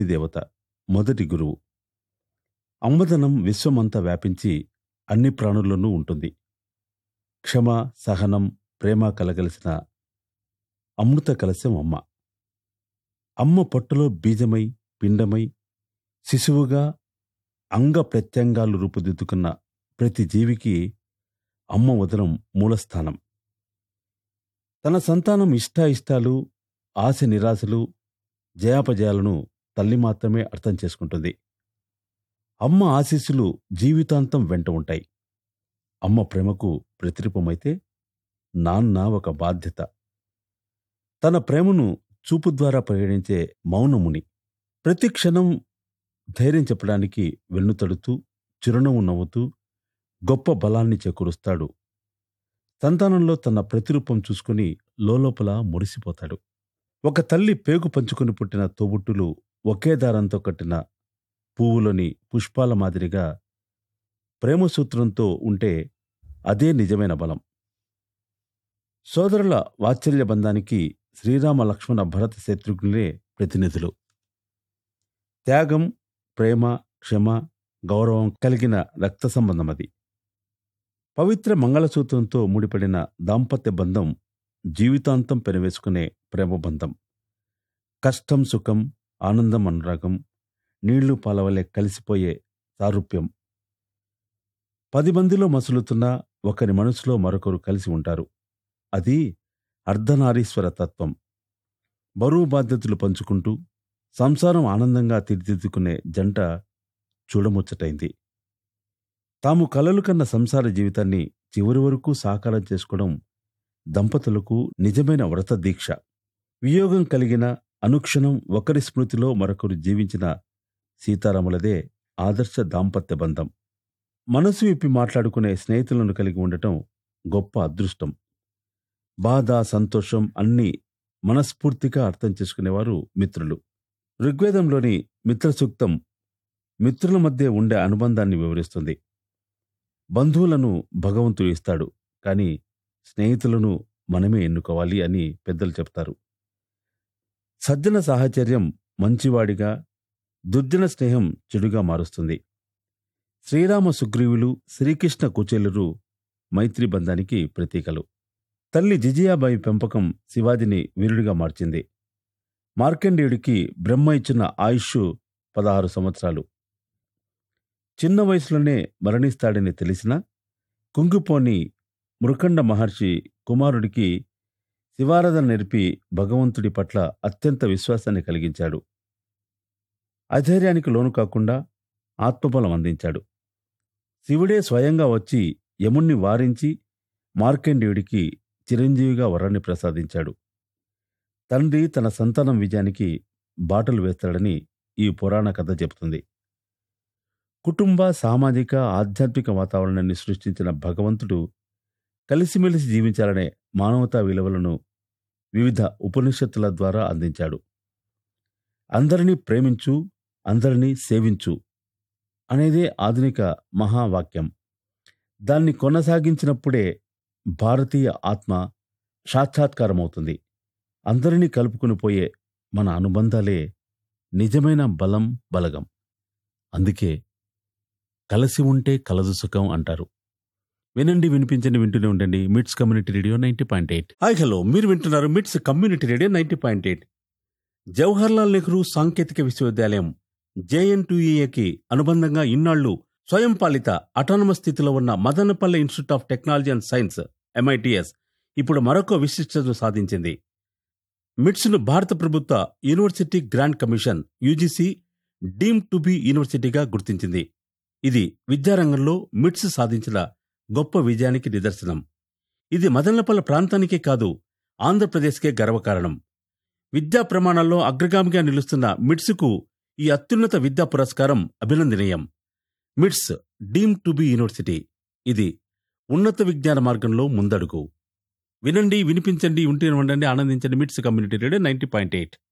దేవత మొదటి గురువు అమ్మదనం విశ్వమంతా వ్యాపించి అన్ని ప్రాణుల్లోనూ ఉంటుంది క్షమ సహనం ప్రేమ కలగలిసిన అమృత కలశం అమ్మ అమ్మ పొట్టలో బీజమై పిండమై శిశువుగా అంగ ప్రత్యంగాలు రూపుదిద్దుకున్న ప్రతి జీవికి అమ్మ ఉదరం మూలస్థానం తన సంతానం ఇష్టాయిష్టాలు ఆశ నిరాశలు జయాపజయాలను తల్లి మాత్రమే అర్థం చేసుకుంటుంది అమ్మ ఆశీస్సులు జీవితాంతం వెంట ఉంటాయి అమ్మ ప్రేమకు ప్రతిరూపమైతే నాన్న ఒక బాధ్యత తన ప్రేమను చూపు ద్వారా పరిగణించే మౌనముని ప్రతి క్షణం ధైర్యం చెప్పడానికి వెన్నుతడుతూ చిరునవ్వు నవ్వుతూ గొప్ప బలాన్ని చేకూరుస్తాడు సంతానంలో తన ప్రతిరూపం చూసుకుని లోలోపల మురిసిపోతాడు ఒక తల్లి పేగు పంచుకుని పుట్టిన తోబుట్టులు ఒకే దారంతో కట్టిన పువ్వులోని పుష్పాల మాదిరిగా ప్రేమ సూత్రంతో ఉంటే అదే నిజమైన బలం సోదరుల వాత్సల్య బంధానికి శ్రీరామ లక్ష్మణ భరత శత్రుఘ్నులే ప్రతినిధులు త్యాగం ప్రేమ క్షమ గౌరవం కలిగిన రక్త సంబంధం అది పవిత్ర మంగళసూత్రంతో ముడిపడిన దాంపత్య బంధం జీవితాంతం పెనవేసుకునే ప్రేమ బంధం కష్టం సుఖం ఆనందం అనురాగం నీళ్లు పాలవలే కలిసిపోయే సారూప్యం పది మందిలో మసులుతున్న ఒకరి మనసులో మరొకరు కలిసి ఉంటారు అది అర్ధనారీశ్వర తత్వం బరువు బాధ్యతలు పంచుకుంటూ సంసారం ఆనందంగా తీర్చిదిద్దుకునే జంట చూడముచ్చటైంది తాము కలలు కన్న సంసార జీవితాన్ని చివరి వరకు సాకారం చేసుకోవడం దంపతులకు నిజమైన వ్రత దీక్ష వియోగం కలిగిన అనుక్షణం ఒకరి స్మృతిలో మరొకరు జీవించిన సీతారాములదే ఆదర్శ దాంపత్య బంధం మనసు విప్పి మాట్లాడుకునే స్నేహితులను కలిగి ఉండటం గొప్ప అదృష్టం బాధ సంతోషం అన్నీ మనస్ఫూర్తిగా అర్థం చేసుకునేవారు మిత్రులు ఋగ్వేదంలోని మిత్ర సూక్తం మిత్రుల మధ్య ఉండే అనుబంధాన్ని వివరిస్తుంది బంధువులను భగవంతుడు ఇస్తాడు కానీ స్నేహితులను మనమే ఎన్నుకోవాలి అని పెద్దలు చెప్తారు సజ్జన సాహచర్యం మంచివాడిగా దుర్జన స్నేహం చెడుగా మారుస్తుంది శ్రీరామ సుగ్రీవులు శ్రీకృష్ణ కుచేలురు మైత్రి బంధానికి ప్రతీకలు తల్లి జిజియాబాయి పెంపకం శివాజిని వీరుడిగా మార్చింది మార్కండేయుడికి బ్రహ్మ ఇచ్చిన ఆయుష్ పదహారు సంవత్సరాలు చిన్న వయసులోనే మరణిస్తాడని తెలిసినా కుంగిపోని మృకండ మహర్షి కుమారుడికి శివారాధన నేర్పి భగవంతుడి పట్ల అత్యంత విశ్వాసాన్ని కలిగించాడు అధైర్యానికి లోను కాకుండా ఆత్మబలం అందించాడు శివుడే స్వయంగా వచ్చి యముణ్ణి వారించి మార్కండేయుడికి చిరంజీవిగా వరాన్ని ప్రసాదించాడు తండ్రి తన సంతానం విజయానికి బాటలు వేస్తాడని ఈ పురాణ కథ చెబుతుంది కుటుంబ సామాజిక ఆధ్యాత్మిక వాతావరణాన్ని సృష్టించిన భగవంతుడు కలిసిమెలిసి జీవించాలనే మానవతా విలువలను వివిధ ఉపనిషత్తుల ద్వారా అందించాడు అందరినీ ప్రేమించు అందరినీ సేవించు అనేదే ఆధునిక మహావాక్యం దాన్ని కొనసాగించినప్పుడే భారతీయ ఆత్మ సాక్షాత్కారమవుతుంది అందరినీ కలుపుకుని పోయే మన అనుబంధాలే నిజమైన బలం బలగం అందుకే కలిసి ఉంటే కలదు సుఖం అంటారు వినండి వినిపించండి వింటూనే ఉండండి MITS community radio ninety point eight hi hello మీరు వింటున్నారు MITS community radio ninety point eight Jawaharlal Nehru సాంకేతిక విశ్వవిద్యాలయం జేఎన్టీఏకి అనుబంధంగా ఇన్నాళ్లు స్వయం పాలిత అటానమస్ స్థితిలో ఉన్న Madanapalle Institute of Technology and Science MITS ఇప్పుడు మరొక విశిష్టత సాధించింది మిట్స్ను భారత ప్రభుత్వ University Grant Commission UGC deem to be యూనివర్సిటీగా గుర్తించింది ఇది విద్యారంగంలో మిట్స్ సాధించిన గొప్ప విజయానికి నిదర్శనం ఇది మదనపల్లె ప్రాంతానికే కాదు ఆంధ్రప్రదేశ్కే గర్వకారణం విద్యా ప్రమాణాల్లో అగ్రగామిగా నిలుస్తున్న మిట్స్కు ఈ అత్యున్నత విద్యా పురస్కారం అభినందనీయం మిట్స్ డీమ్ టు బి యూనివర్సిటీ ఇది ఉన్నత విజ్ఞాన మార్గంలో ముందడుగు వినండి వినిపించండి ఉంటే ఉండండి ఆనందించండి MITS community radio ninety point eight